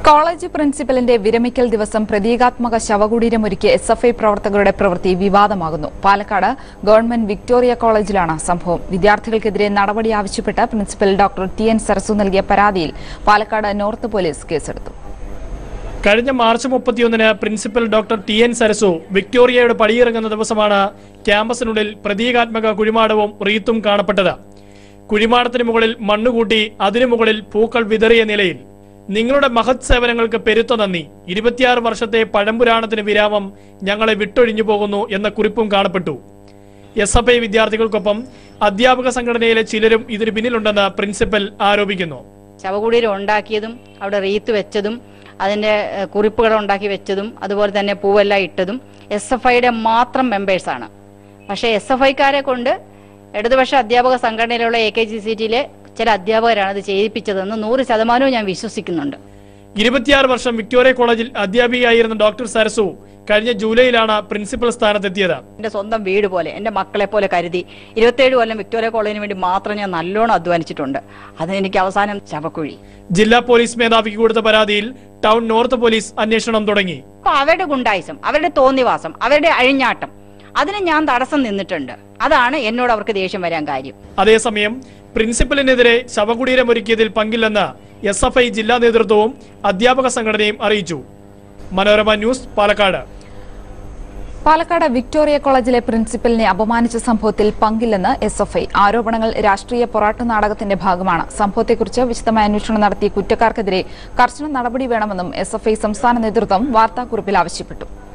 college പ്രിൻസിപ്പലിന്റെ വിരമിക്കൽ ദിവസം പ്രതീകാത്മക ശവകുടീരമൊരുക്കിയ എസ് എഫ് ഐ പ്രവർത്തകരുടെ പ്രവൃത്തി വിവാദമാകുന്നു പാലക്കാട് ഗവൺമെന്റ് വിക്ടോറിയ കോളേജിലാണ് സംഭവം വിദ്യാർത്ഥികൾക്കെതിരെ നടപടി ആവശ്യപ്പെട്ട് principal doctor T N Sarasu നൽകിയ പരാതിയിൽ പാലക്കാട് നോർത്ത് പോലീസ് കേസെടുത്തു കഴിഞ്ഞ മാർച്ച് മുപ്പത്തിയൊന്നിന് principal doctor T N Sarasu വിക്ടോറിയയുടെ പടിയിറങ്ങുന്ന ദിവസമാണ് ക്യാമ്പസിനുള്ളിൽ പ്രതീകാത്മക കുഴിമാടവും റീത്തും കാണപ്പെട്ടത് കുഴിമാടത്തിന് മുകളിൽ മണ്ണുകൂട്ടി അതിനു മുകളിൽ പൂക്കൾ വിതറിയ നിലയിൽ നിങ്ങളുടെ മഹത് സേവനങ്ങൾക്ക് പെരുത്ത നന്ദി ഇരുപത്തിയാറ് വർഷത്തെ പഴംപുരാണത്തിന് വിരാമം ഞങ്ങളെ വിട്ടൊഴിഞ്ഞു പോകുന്നു എന്ന കുറിപ്പും കാണപ്പെട്ടു എസ് എഫ് ഐ വിദ്യാർത്ഥികൾക്കൊപ്പം അധ്യാപക സംഘടനയിലെ ചിലരും ഇതിന് പിന്നിലുണ്ടെന്ന് പ്രിൻസിപ്പൽ ആരോപിക്കുന്നു ശവകുടീരം ഉണ്ടാക്കിയതും അവിടെ റീത്ത് വെച്ചതും അതിന്റെ ഏഹ്, കുറിപ്പുകൾ ഉണ്ടാക്കി വെച്ചതും അതുപോലെ തന്നെ പൂവെല്ലാം ഇട്ടതും എസ് എഫ് ഐയുടെ മാത്രം മെമ്പേഴ്സാണ് പക്ഷേ എസ് എഫ് ഐക്കാരെ കൊണ്ട് ഇടതുപക്ഷ അധ്യാപക സംഘടനയിലുള്ള എ കെ ജി സി ടിയിലെ ചില അധ്യാപകരാണ് ഇത് ചെയ്യിപ്പിച്ചതെന്ന് നൂറ് ശതമാനവും ഞാൻ വിശ്വസിക്കുന്നുണ്ട് ഇരുപത്തിയാറ് വർഷം വിക്ടോറിയ കോളേജിൽ അധ്യാപികയായിരുന്ന ഡോക്ടർ സരസു കഴിഞ്ഞ ജൂലൈയിലാണ് പ്രിൻസിപ്പൽ സ്ഥാനത്തെത്തിയത് എന്റെ സ്വന്തം വീട് പോലെ എന്റെ മക്കളെ പോലെ കരുതി ഇരുപത്തേഴ് കൊല്ലം വിക്ടോറിയ കോളേജിന് വേണ്ടി മാത്രം ഞാൻ നല്ലോണം അധ്വാനിച്ചിട്ടുണ്ട് അതിനെനിക്ക് അവസാനം ശവക്കുഴി ജില്ലാ പോലീസ് മേധാവിക്ക് കൊടുത്ത പരാതിയിൽ ടൗൺ നോർത്ത് പോലീസ് അന്വേഷണം തുടങ്ങി അപ്പൊ അവരുടെ ഗുണ്ടായിസം അവരുടെ തോന്നിവാസം അവരുടെ അഴിഞ്ഞാട്ടം അതിന് ഞാൻ തടസ്സം നിന്നിട്ടുണ്ട് അതാണ് എന്നോട് അവർക്ക് ദേഷ്യം വരാൻ കാര്യം അതേസമയം പ്രിൻസിപ്പലിനെതിരെ ശവകുടീരമൊരുക്കിയതിൽ പങ്കില്ലെന്ന് എസ് എഫ് ഐ ജില്ലാ നേതൃത്വവും അധ്യാപക സംഘടനയും അറിയിച്ചു മനോരമ ന്യൂസ് പാലക്കാട് പാലക്കാട് വിക്ടോറിയ കോളേജിലെ പ്രിൻസിപ്പലിനെ അപമാനിച്ച സംഭവത്തിൽ പങ്കില്ലെന്ന് എസ് എഫ് ഐ ആരോപണങ്ങൾ രാഷ്ട്രീയ പൊറാട്ട് നാടകത്തിന്റെ ഭാഗമാണ് സംഭവത്തെക്കുറിച്ച് വിശദമായ അന്വേഷണം നടത്തി കുറ്റക്കാർക്കെതിരെ കർശന നടപടി വേണമെന്നും എസ് എഫ് ഐ സംസ്ഥാന നേതൃത്വം വാർത്താക്കുറിപ്പിൽ ആവശ്യപ്പെട്ടു